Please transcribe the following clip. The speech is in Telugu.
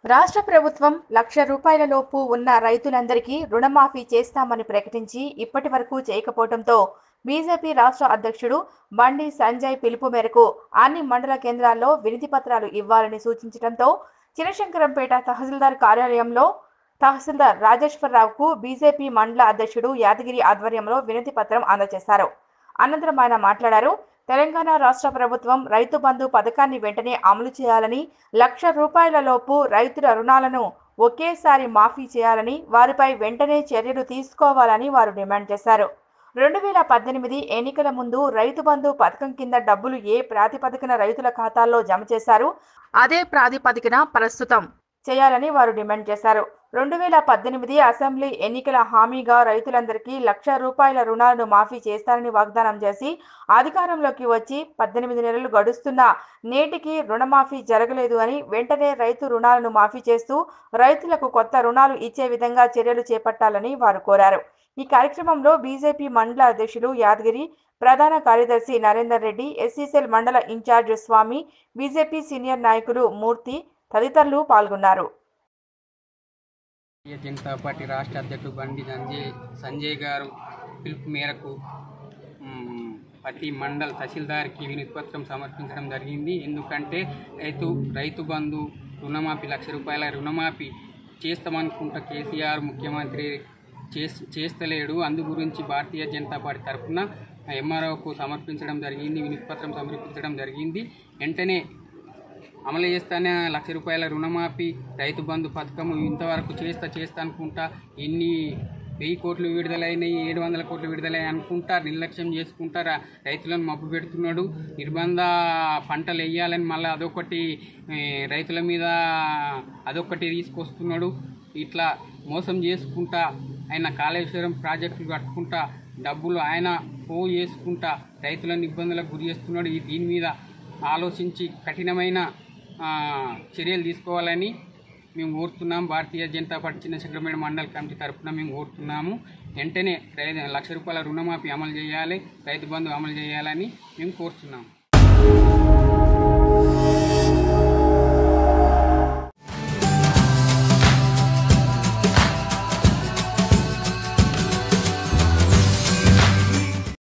రాష్ట్ర ప్రభుత్వం లక్ష రూపాయల లోపు ఉన్న రైతులందరికీ రుణమాఫీ చేస్తామని ప్రకటించి ఇప్పటి వరకు చేయకపోవడంతో బీజేపీ రాష్ట్ర అధ్యక్షుడు బండి సంజయ్ పిలుపు మేరకు అన్ని మండల కేంద్రాల్లో వినతి పత్రాలు ఇవ్వాలని సూచించడంతో చినశంకరంపేట తహసీల్దార్ కార్యాలయంలో తహసీల్దార్ రాజేశ్వరరావుకు బీజేపీ మండల అధ్యక్షుడు యాదగిరి ఆధ్వర్యంలో వినతి పత్రం అందజేశారు అనంతరం ఆయన మాట్లాడారు తెలంగాణ రాష్ట్ర ప్రభుత్వం రైతు బంధు పథకాన్ని వెంటనే అమలు చేయాలని లక్ష రూపాయల లోపు రైతుల రుణాలను ఒకేసారి మాఫీ చేయాలని వారిపై వెంటనే చర్యలు తీసుకోవాలని వారు డిమాండ్ చేశారు రెండు వేల పద్దెనిమిది ఎన్నికల ముందు రైతు బంధు పథకం కింద డబ్బులు ఏ ప్రాతిపదికన రైతుల ఖాతాల్లో జమ చేశారు అదే ప్రాతిపదికన ప్రస్తుతం చేయాలని వారు డిమాండ్ చేశారు రెండు వేల పద్దెనిమిది అసెంబ్లీ ఎన్నికల హామీగా రైతులందరికీ లక్ష రూపాయల రుణాలను మాఫీ చేస్తారని వాగ్దానం చేసి అధికారంలోకి వచ్చి పద్దెనిమిది నెలలు గడుస్తున్నా నేటికి రుణమాఫీ జరగలేదు అని వెంటనే రైతు రుణాలను మాఫీ చేస్తూ రైతులకు కొత్త రుణాలు ఇచ్చే విధంగా చర్యలు చేపట్టాలని వారు కోరారు ఈ కార్యక్రమంలో బీజేపీ మండల అధ్యక్షులు యాదగిరి ప్రధాన కార్యదర్శి నరేందర్ రెడ్డి ఎస్సీసెల్ మండల ఇన్ఛార్జ్ స్వామి బీజేపీ సీనియర్ నాయకులు మూర్తి తదితరులు పాల్గొన్నారు భారతీయ జనతా పార్టీ రాష్ట్ర అధ్యక్షుడు బండి సంజయ్ సంజయ్ గారు పిలుపు మేరకు మ్, ప్రతి మండల్ తహసీల్దార్కి వినతిపత్రం సమర్పించడం జరిగింది ఎందుకంటే రైతు రైతు బంధు రుణమాఫీ లక్ష రూపాయల రుణమాఫీ చేస్తామనుకుంటా కేసీఆర్ ముఖ్యమంత్రి చేస్ చేస్తలేడు అందు గురించి భారతీయ జనతా పార్టీ తరఫున ఎంఆర్ఓకు సమర్పించడం జరిగింది వినతిపత్రం సమర్పించడం జరిగింది వెంటనే అమలు చేస్తానే లక్ష రూపాయల రుణమాఫీ రైతు బంధు పథకం ఇంతవరకు చేస్తా చేస్తా అనుకుంటా ఎన్ని వెయ్యి కోట్లు విడుదలైనాయి ఏడు వందల కోట్లు విడుదలయ్యాయి అనుకుంటా నిర్లక్ష్యం చేసుకుంటా రా- రైతులను మబ్బు పెడుతున్నాడు నిర్బంధ పంటలు వేయాలని మళ్ళీ అదొకటి ఏ, రైతుల మీద అదొకటి తీసుకొస్తున్నాడు ఇట్లా మోసం చేసుకుంటా ఆయన కాళేశ్వరం ప్రాజెక్టులు కట్టుకుంటా డబ్బులు ఆయన పో చేసుకుంటా రైతులను ఇబ్బందులకు గురి చేస్తున్నాడు ఈ దీని మీద ఆలోచించి కఠినమైన ఆ, చర్యలు తీసుకోవాలని మేము కోరుతున్నాం భారతీయ జనతా పార్టీ చిన్న చక్రమేణ మండల కమిటీ తరఫున మేము కోరుతున్నాము వెంటనే రై- లక్ష రూపాయల రుణమాఫీ అమలు చేయాలి రైతు బంధు అమలు చేయాలని మేము కోరుతున్నాము